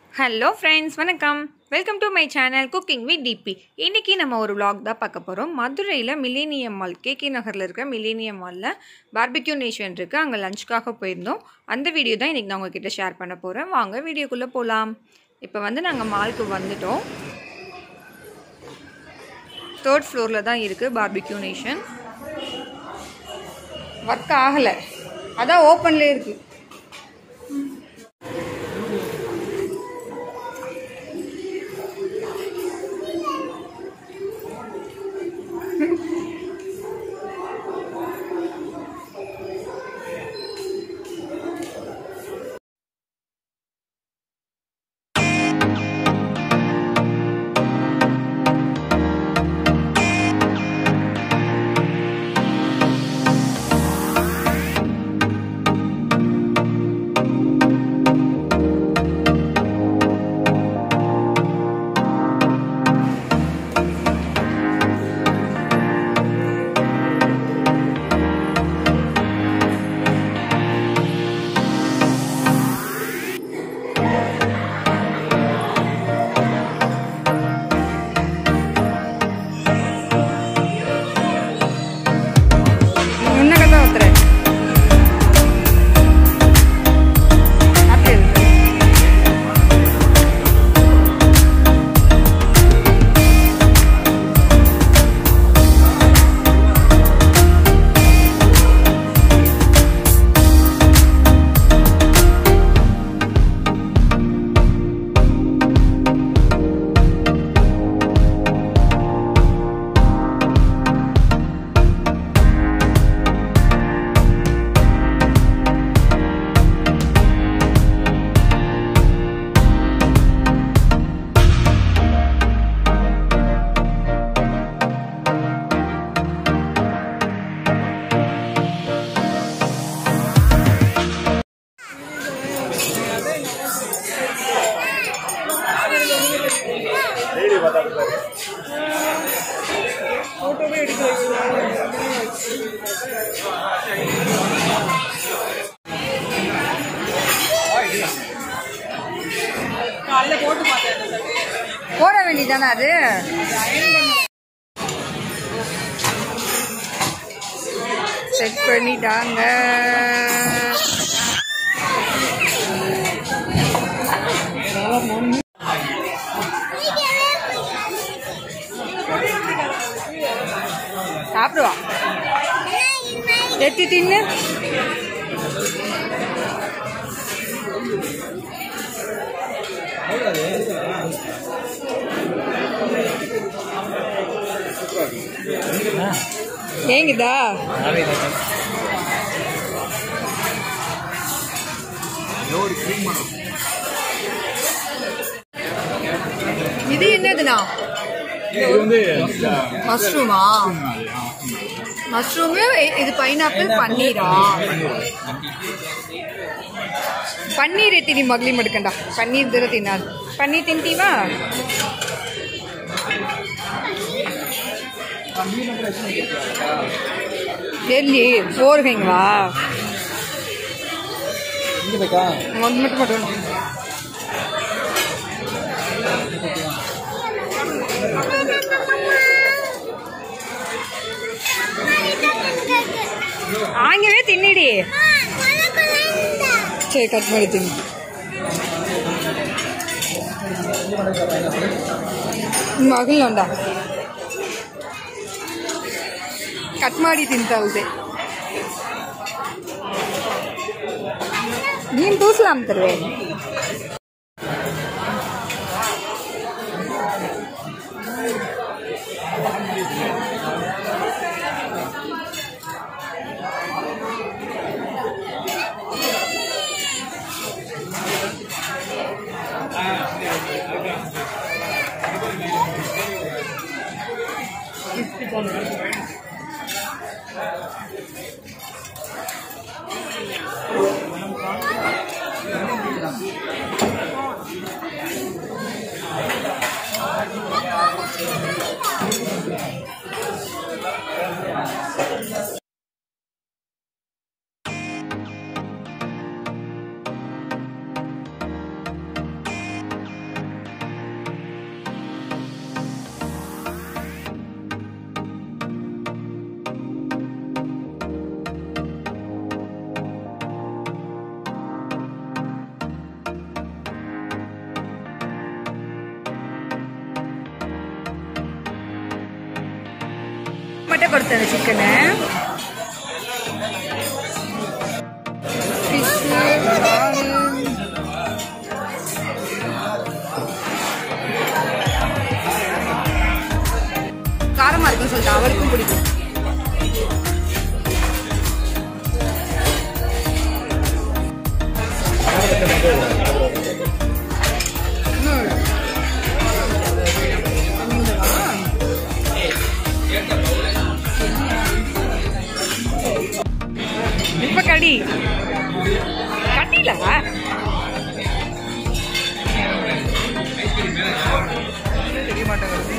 Hello friends வணக்கம் welcome to my channel cooking with D P இன்றைக்கி நம்ம ஒரு vlog தான் பார்க்க போகிறோம் மதுரையில் மில்லேனியம் மால் கேகே நகரில் இருக்கிற மில்லேனியம் மாலில் பார்பிக்யூ நேஷன் இருக்குது அங்கே லஞ்சுக்காக போயிருந்தோம் அந்த வீடியோ தான் இன்றைக்கி நான் உங்ககிட்ட ஷேர் பண்ண போகிறேன் வாங்க வீடியோக்குள்ளே போகலாம் இப்போ வந்து நாங்கள் மாலுக்கு வந்துட்டோம் தேர்ட் ஃப்ளோரில் தான் இருக்குது பார்பிக்யூ நேஷன் ஒர்க் ஆகலை அதான் ஓப்பன்லேயே இருக்குது முன்னக தான் ஒருத்தர் அப்படி இருக்கு. போட வேண்டியதானே அது செட் பண்ணிட்டாங்க சாப்பிடுவா எத்தி தின்னு ஏங்குதா இது என்னதுண்ணா இது வந்து மஷ்ரூமா மஷ்ரூமு இது பைனாப்பிள் பன்னீரா பன்னீர் ತಿನ್ನಿ ಮಗ್ಲಿ ಮಡ್ಕಂಡ ಪನ್ನೀರ್ ದರ ತಿನ್ನೋದು ಪನ್ನೀರ್ ತಿಂತೀವಾ ಎಲ್ಲಿ ಫೋರ್ ಹೆಂಗವಾ இங்க ಬೇಕಾ ಒಂದು ಮಿಟ್ ಮಾಡೋಣ ಹಂಗೆ ತಿನ್ನಿಡಿ ಸರಿ ಕಟ್ ಮಾಡಿ ತಿನ್ನಿ ಮಗಳೊಂಡ ಕಟ್ ಮಾಡಿ ತಿಂತಾವ್ದೆ ನೀನು ತೂಸ್ಲಾ ಅಂತಾರೆ கொடுத்த அந்த சிக்கனு காரமா இருக்குன்னு சொல்லிட்டு அவளுக்கும் பிடிக்கும் இப்ப கடி கட்டில தெரிய மாட்டேங்குது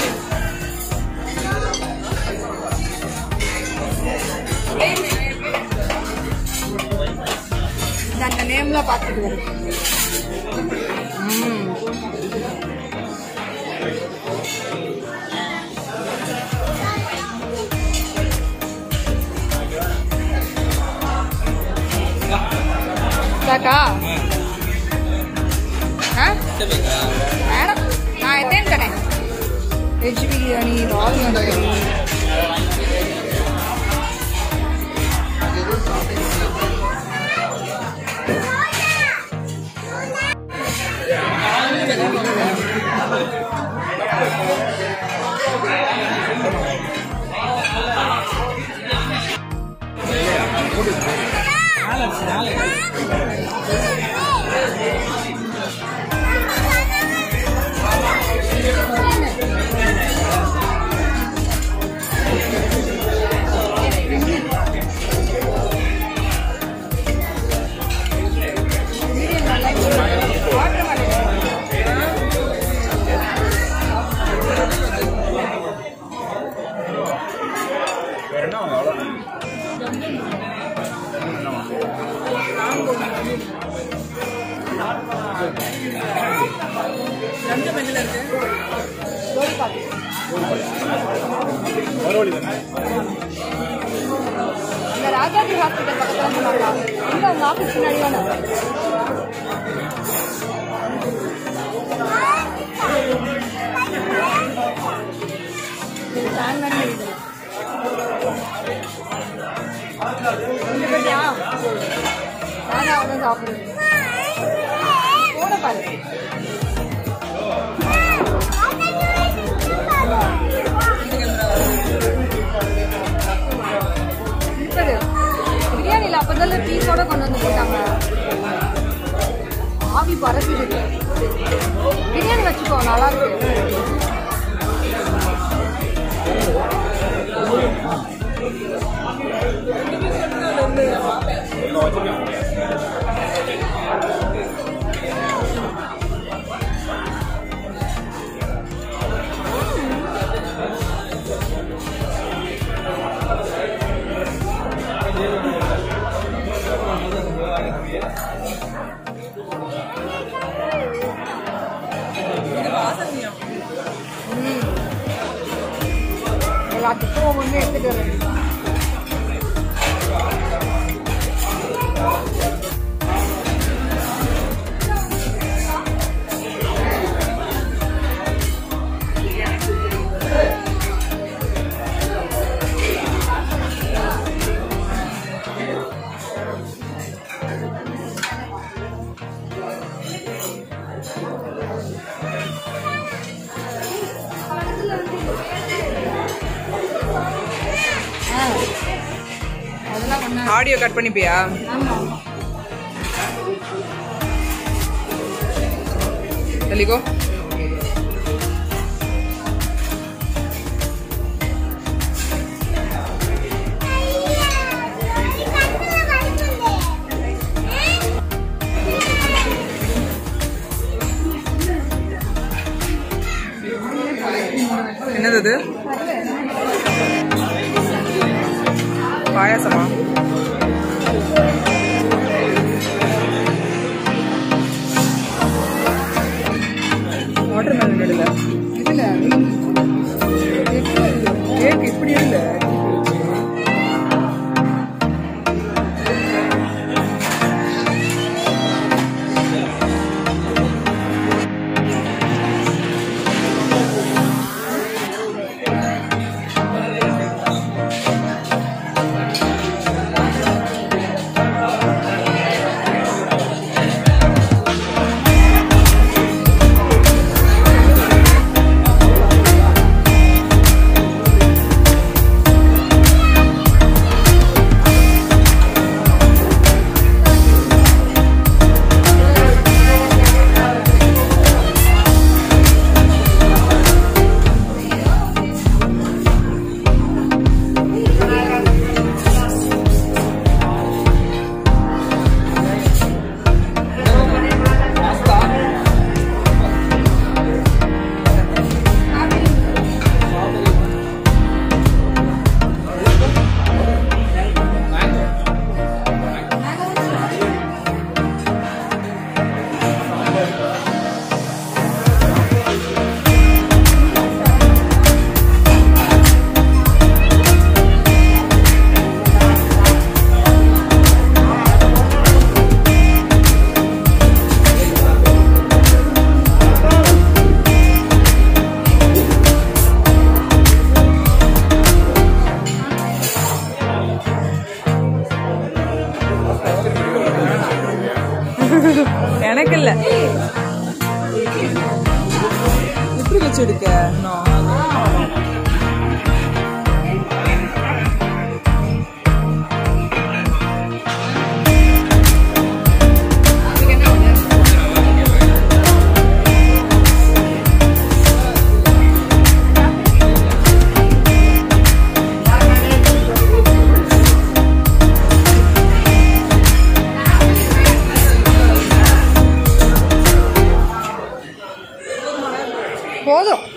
இந்த அந்த நேம்லாம் பார்த்துட்டு வரும் ம். இதாக்கா ஆ வேணாம் நான் எத்தேன்னு தரேன் வெஜ் பிரியாணி ரால் மந்திரி வேற என்ன வாங்க அவ்வளோ மறுவழி தானே இந்த ராஜாஜி ஹாஸ்பிட்டல் பக்கத்துல சொன்னாங்களா இங்க உங்க ஆபீஸ் முன்னாடி தானே இது fan தானே இருக்குது. இங்க போயிட்டியா? நானே அவனும் சாப்பிடுவேன் போன பாரு சூப்பரு பிரியாணியில் அப்போதால பீஸோட கொண்டு வந்து போட்டாங்க ஆவி பறக்குது பிரியாணி வச்சுக்கோ நல்லா இருக்கு எல்லாத்துக்கும் ஒவ்வொன்று எடுத்துட்டு வரேன் ஆ. அதெல்லாம் பண்ணா ஆடியோ கட் பண்ணிப்பியா ஆமா தெளிகோ என்னது அது பாயாசமா வாட்டர் மெலன் இடல இதுல கேக் இப்படி இல்ல பிரிச்சு எடுக்க இன்னும் போதும்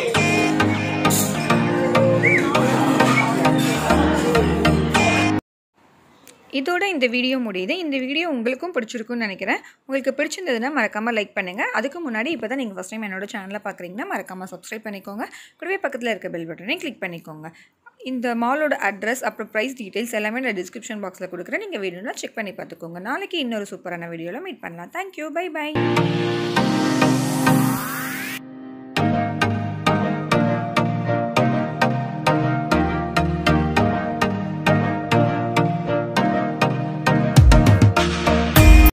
இதோட இந்த வீடியோ முடியுது இந்த வீடியோ உங்களுக்கும் பிடிச்சிருக்குன்னு நினைக்கிறேன் உங்களுக்கு பிடிச்சிருந்ததுன்னா மறக்காமல் லைக் பண்ணுங்கள் அதுக்கு முன்னாடி இப்போ தான் நீங்கள் ஃபஸ்ட் டைம் என்னோட சேனலை பார்க்குறீங்கன்னா மறக்காமல் சப்ஸ்கிரைப் பண்ணிக்கோங்க கூடவே பக்கத்தில் இருக்க பெல் பட்டனையும் கிளிக் பண்ணிக்கோங்க இந்த மாலோட அட்ரஸ் அப்புறம் ப்ரைஸ் டீட்டெயில்ஸ் எல்லாமே நான் டிஸ்கிரிப்ஷன் பாக்ஸில் கொடுக்குறேன் நீங்கள் வேணும்னா செக் பண்ணி பார்த்துக்கோங்க நாளைக்கு இன்னொரு சூப்பரான வீடியோவில் மீட் பண்ணலாம் தேங்க்யூ பை பை